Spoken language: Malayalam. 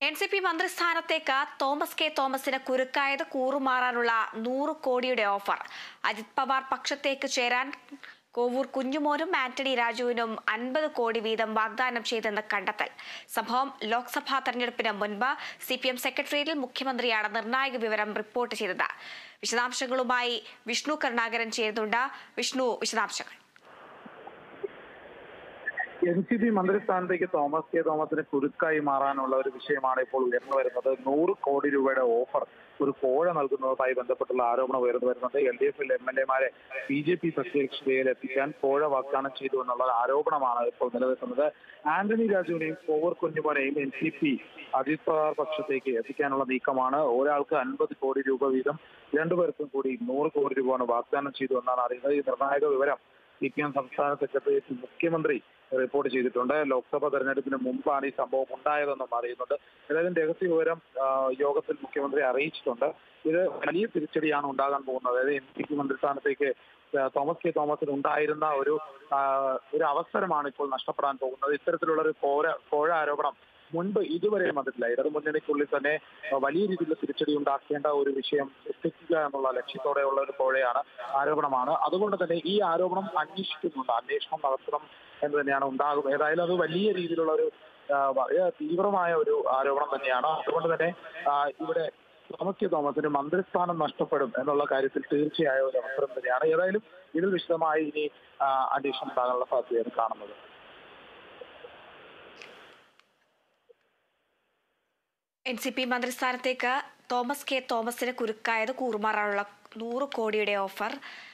എൻ സി പി മന്ത്രിസ്ഥാനത്തേക്ക് തോമസ് കെ തോമസിന് കുരുക്കായത് കൂറുമാറാനുള്ള നൂറ് കോടിയുടെ ഓഫർ അജിത് പവാർ പക്ഷത്തേക്ക് ചേരാൻ കോവൂർ കുഞ്ഞുമോനും ആന്റണി രാജുവിനും അൻപത് കോടി വീതം വാഗ്ദാനം ചെയ്തെന്ന് കണ്ടെത്തൽ സംഭവം ലോക്സഭാ തെരഞ്ഞെടുപ്പിന് മുൻപ് സി പി എം സെക്രട്ടേറിയറ്റിൽ മുഖ്യമന്ത്രിയാണ് നിർണായക വിവരം റിപ്പോർട്ട് ചെയ്തത് വിശദാംശങ്ങളുമായി വിഷ്ണു കരുണാകരൻ ചേരുന്നുണ്ട് വിഷ്ണു വിശദാംശങ്ങൾ എൻ സി പി മന്ത്രിസ്ഥാനത്തേക്ക് തോമസ് കെ തോമസിന് കുരുക്കായി മാറാനുള്ള ഒരു വിഷയമാണ് ഇപ്പോൾ ഉയർന്നു വരുന്നത് നൂറ് കോടി രൂപയുടെ ഓഫർ ഒരു കോഴ നൽകുന്നതുമായി ബന്ധപ്പെട്ടുള്ള ആരോപണം ഉയർന്നു വരുന്നുണ്ട് എൽ ഡി എഫിൽ എം എൽ എമാരെ ബി ജെ പി പ്രത്യക്ഷതയിൽ എത്തിക്കാൻ കോഴ വാഗ്ദാനം ചെയ്തു എന്നുള്ള ആരോപണമാണ് ഇപ്പോൾ നിലനിൽക്കുന്നത് ആന്റണി രാജുവിനെയും കോവർ കുഞ്ഞുമോനെയും N C P Ajit Pawar പക്ഷത്തേക്ക് എത്തിക്കാനുള്ള നീക്കമാണ് ഒരാൾക്ക് അൻപത് കോടി രൂപ വീതം രണ്ടുപേർക്കും കൂടി നൂറ് കോടി രൂപയാണ് വാഗ്ദാനം ചെയ്തു എന്നാണ് അറിയുന്നത് ഈ നിർണായക വിവരം സി പി എം സംസ്ഥാന സെക്രട്ടേറിയറ്റ് മുഖ്യമന്ത്രി റിപ്പോർട്ട് ചെയ്തിട്ടുണ്ട് ലോക്സഭാ തെരഞ്ഞെടുപ്പിന് മുമ്പാണ് ഈ സംഭവം ഉണ്ടായതെന്നും അറിയുന്നുണ്ട് ഏതായാലും രഹസ്യ വിവരം ആ, യോഗത്തിൽ മുഖ്യമന്ത്രി അറിയിച്ചിട്ടുണ്ട് ഇത് വലിയ തിരിച്ചടിയാണ് ഉണ്ടാകാൻ പോകുന്നത് അതായത് എം പിക്ക് മന്ത്രിസ്ഥാനത്തേക്ക് ആ, തോമസ് കെ തോമസിന് ഉണ്ടായിരുന്ന ഒരു ആ, ഒരു അവസരമാണ് ഇപ്പോൾ നഷ്ടപ്പെടാൻ പോകുന്നത് ഇത്തരത്തിലുള്ള ഒരു കോര കോഴ ആരോപണം മുൻപ് ഇതുവരെ വന്നിട്ടില്ല ഇടതു മുന്നണിക്കുള്ളിൽ തന്നെ ആ, വലിയ രീതിയിലുള്ള തിരിച്ചടി ഉണ്ടാക്കേണ്ട ഒരു വിഷയം സൃഷ്ടിക്കുക എന്നുള്ള ലക്ഷ്യത്തോടെയുള്ള ഒരു കോഴയാണ് ആരോപണമാണ് അതുകൊണ്ട് തന്നെ ഈ ആരോപണം അന്വേഷിക്കുന്നുണ്ട് അന്വേഷണം നടത്തണം എന്ന് തന്നെയാണ് ഉണ്ടാകും ഏതായാലും അത് വലിയ രീതിയിലുള്ള ഒരു ആ, വളരെ തീവ്രമായ ഒരു ആരോപണം തന്നെയാണ് അതുകൊണ്ട് തന്നെ ആ, ഇവിടെ തോമസ് കെ തോമസിന് മന്ത്രിസ്ഥാനം നഷ്ടപ്പെടും എന്നുള്ള കാര്യത്തിൽ തീർച്ചയായും ഒരു അവസരം തന്നെയാണ് ഏതായാലും ഇതിൽ വിശദമായി ഇനി ആ, അന്വേഷണം ഉണ്ടാകാനുള്ള സാധ്യതയാണ് കാണുന്നത് എൻ സി പി മന്ത്രിസ്ഥാനത്തേക്ക് തോമസ് കെ തോമസിന് കുരുക്കായത് കൂറുമാറാനുള്ള നൂറ് കോടിയുടെ ഓഫർ